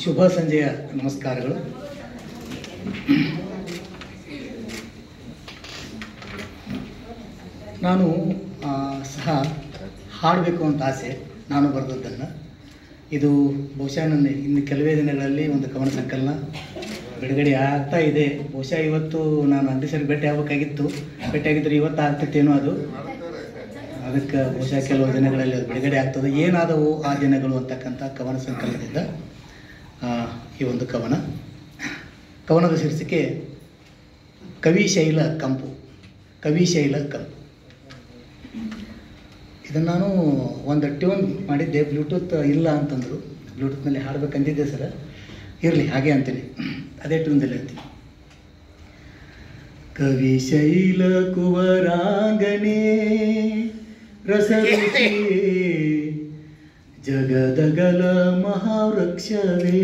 ಶುಭ ಸಂಜೆಯ ನಮಸ್ಕಾರಗಳು ನಾನು ಆ, ಸಹ ಹಾಡಬೇಕು ಅಂತ ಆಸೆ ನಾನು ಬರೆದದ್ದನ್ನು ಇದು ಬಹುಶಃ ನನ್ನ ಇನ್ನು ಕೆಲವೇ ದಿನಗಳಲ್ಲಿ ಒಂದು ಕವನ ಸಂಕಲನ ಬಿಡುಗಡೆ ಆಗ್ತಾ ಇದೆ ಬಹುಶಃ ಇವತ್ತು ನಾನು ಅಂಗಡಿ ಸರಿ ಭೇಟಿ ಆಗಬೇಕಾಗಿತ್ತು ಭೇಟಿ ಆಗಿದ್ರೆ ಇವತ್ತು ಆಗ್ತಿತ್ತೇನೋ ಅದು ಅದಕ್ಕೆ ಬಹುಶಃ ಕೆಲವು ದಿನಗಳಲ್ಲಿ ಅದು ಬಿಡುಗಡೆ ಆಗ್ತದೆ ಏನಾದವು ಆ ದಿನಗಳು ಅಂತಕ್ಕಂಥ ಕವನ ಸಂಕಲನದಿಂದ ಆ, ಈ ಒಂದು ಕವನ ಕವನದ ಶೀರ್ಷಿಕೆ ಕವಿಶೈಲ ಕಂಪು ಕವಿಶೈಲ ಕಂಪು ಇದನ್ನು ನಾನು ಒಂದು ಟ್ಯೂನ್ ಮಾಡಿದ್ದೆ ಬ್ಲೂಟೂತ್ ಇಲ್ಲ ಅಂತಂದರು ಬ್ಲೂಟೂತ್ನಲ್ಲಿ ಹಾಡಬೇಕಂದಿದ್ದೆ ಸರ್ ಇರಲಿ ಹಾಗೆ ಅಂತೀನಿ ಅದೇ ಟ್ಯೂನ್ದಲ್ಲಿ ಅಂತೀನಿ ಕವಿಶೈಲ ಕುವರಾಂಗನೇ ರಸರುಚಿ ಜಗದಗಲ ಮಹಾವೃಕ್ಷವೇ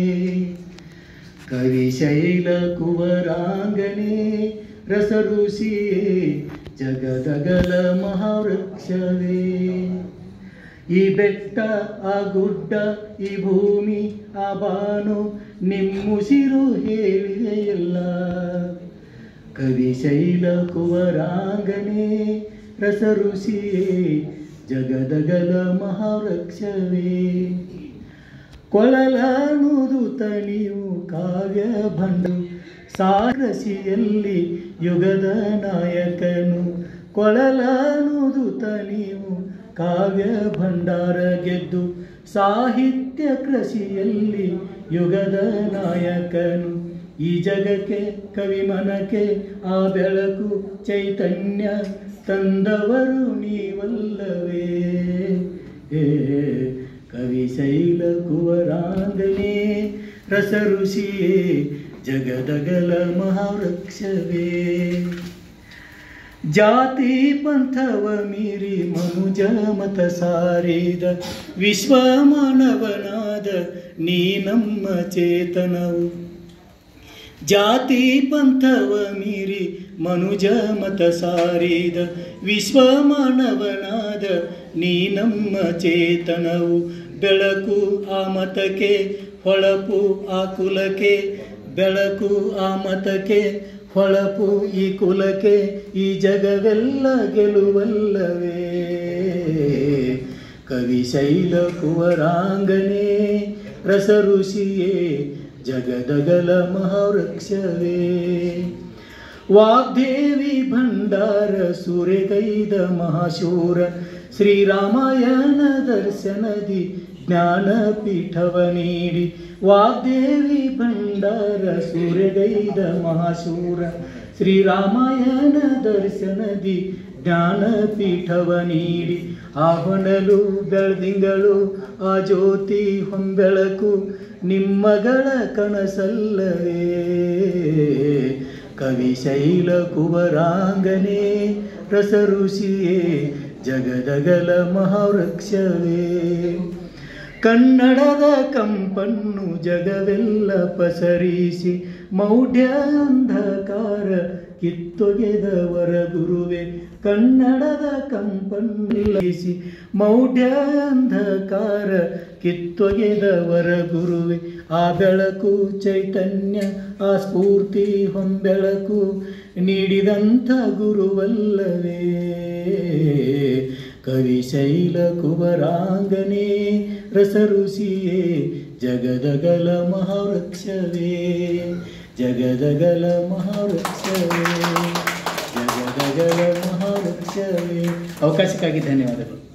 ಕವಿಶೈಲ ಕುವರಾಂಗನೇ ರಸಋಷಿಯೇ ಜಗದಗಲ ಮಹಾವೃಕ್ಷವೇ ಈ ಬೆಟ್ಟ ಆ ಗುಡ್ಡ ಈ ಭೂಮಿ ಆ ಬಾನು ನಿಮ್ಮುಸಿರು ಹೇಳಿದೆ ಎಲ್ಲ ಕವಿಶೈಲ ಕುವರಾಂಗನೇ ರಸಋಷಿಯೇ ಜಗದಗಲ ಮಹಾವೃಕ್ಷವೇ ಕೊಳಲನುದು ತಣಿಯು ಕಾವ್ಯ ಬಂಡು ಸಾರಸಿಯಲ್ಲಿ ಯುಗದ ನಾಯಕನು ಕೊಳಲನುದು ತಣಿಯು ಕಾವ್ಯ ಭಂಡಾರ ಗೆದ್ದು ಸಾಹಿತ್ಯ ಕೃಷಿಯಲ್ಲಿ ಯುಗದ ನಾಯಕನು ಈ ಜಗಕ್ಕೆ ಕವಿಮನಕ್ಕೆ ಆ ಬೆಳಕು ಚೈತನ್ಯ ತಂದವರು ನೀವಲ್ಲವೇ ಏ ಕವಿಶೈಲ ಕುವರಾಂಗನೇ ರಸ ಋಷಿಯೇ ಜಗದಗಲ ಮಹಾವೃಕ್ಷವೇ ಜಾತಿ ಪಂಥವ ಮೀರಿ ಮನುಜ ಮತ ಸಾರಿದ ವಿಶ್ವ ಮಾನವನಾದ ನೀ ನಮ್ಮ ಚೇತನವು ಜಾತಿ ಪಂಥವ ಮೀರಿ ಮನುಜ ಮತ ಸಾರಿದ ವಿಶ್ವ ಮಾನವನಾದ ನೀ ನಮ್ಮ ಚೇತನವು ಬೆಳಕು ಆ ಮತಕ್ಕೆ ಹೊಳಪು ಆ ಕುಲಕ್ಕೆ ಬೆಳಕು ಆ ಮತಕ್ಕೆ ಹೊಳಪು ಈ ಕುಲಕ್ಕೆ ಈ ಜಗವೆಲ್ಲ ಗೆಲುವಲ್ಲವೇ ಕವಿಶೈಲ ಕುವರಾಂಗನೇ ರಸ ಋಷಿಯೇ ಜಗದಗಲ ಮಹಾವೃಕ್ಷವೇ ವಾಗ್ದೇವಿ ಭಂಡಾರ ಸುರೆಗೈದ ಮಹಾಶೂರ ಶ್ರೀರಾಮಾಯಣ ದರ್ಶನದಿ ಜ್ಞಾನಪೀಠವ ನೀಡಿ ವಾಗ್ದೇವಿ ಭಂಡಾರ ಸುರೆಗೈದ ಮಹಾಶೂರ ಶ್ರೀರಾಮಾಯಣ ದರ್ಶನದಿ ಜ್ಞಾನಪೀಠವ ನೀಡಿ ಆ ಹೊನಲು ಬೆಳದಿಂಗಳು ಆ ಜ್ಯೋತಿ ಹೊಂಬೆಳಕು ನಿಮ್ಮಗಳ ಕನಸಲ್ಲವೇ ಕವಿಶೈಲ ಕುವರಾಂಗನೇ ರಸ ಋಷಿಯೇ ಜಗದಗಲ ಮಹಾವೃಕ್ಷವೇ ಕನ್ನಡದ ಕಂಪನ್ನು ಜಗವೆಲ್ಲ ಪಸರಿಸಿ ಮೌಢ್ಯ ಅಂಧಕಾರ ಕಿತ್ತೊಗೆದವರ ಗುರುವೆ ಕನ್ನಡದ ಕಂಪನ್ನಿಸಿ ಮೌಢ್ಯ ಅಂಧಕಾರ ಕಿತ್ತೊಗೆದವರ ಗುರುವೆ ಆ ಬೆಳಕು ಚೈತನ್ಯ ಆ ಸ್ಫೂರ್ತಿ ಹೊಂಬೆಳಕು ನೀಡಿದಂಥ ಗುರುವಲ್ಲವೇ ಕವಿಶೈಲ ಕುವರಾಂಗನೇ ರಸ ಋಷಿಯೇ ಜಗದಗಲ ಮಹಾವೃಕ್ಷವೇ ಜಗದಗಲ ಮಹಾವೃಕ್ಷವೇ ಜಗದಗಲ ಮಹಾವೃಕ್ಷವೇ ಅವಕಾಶಕ್ಕಾಗಿ ಧನ್ಯವಾದಗಳು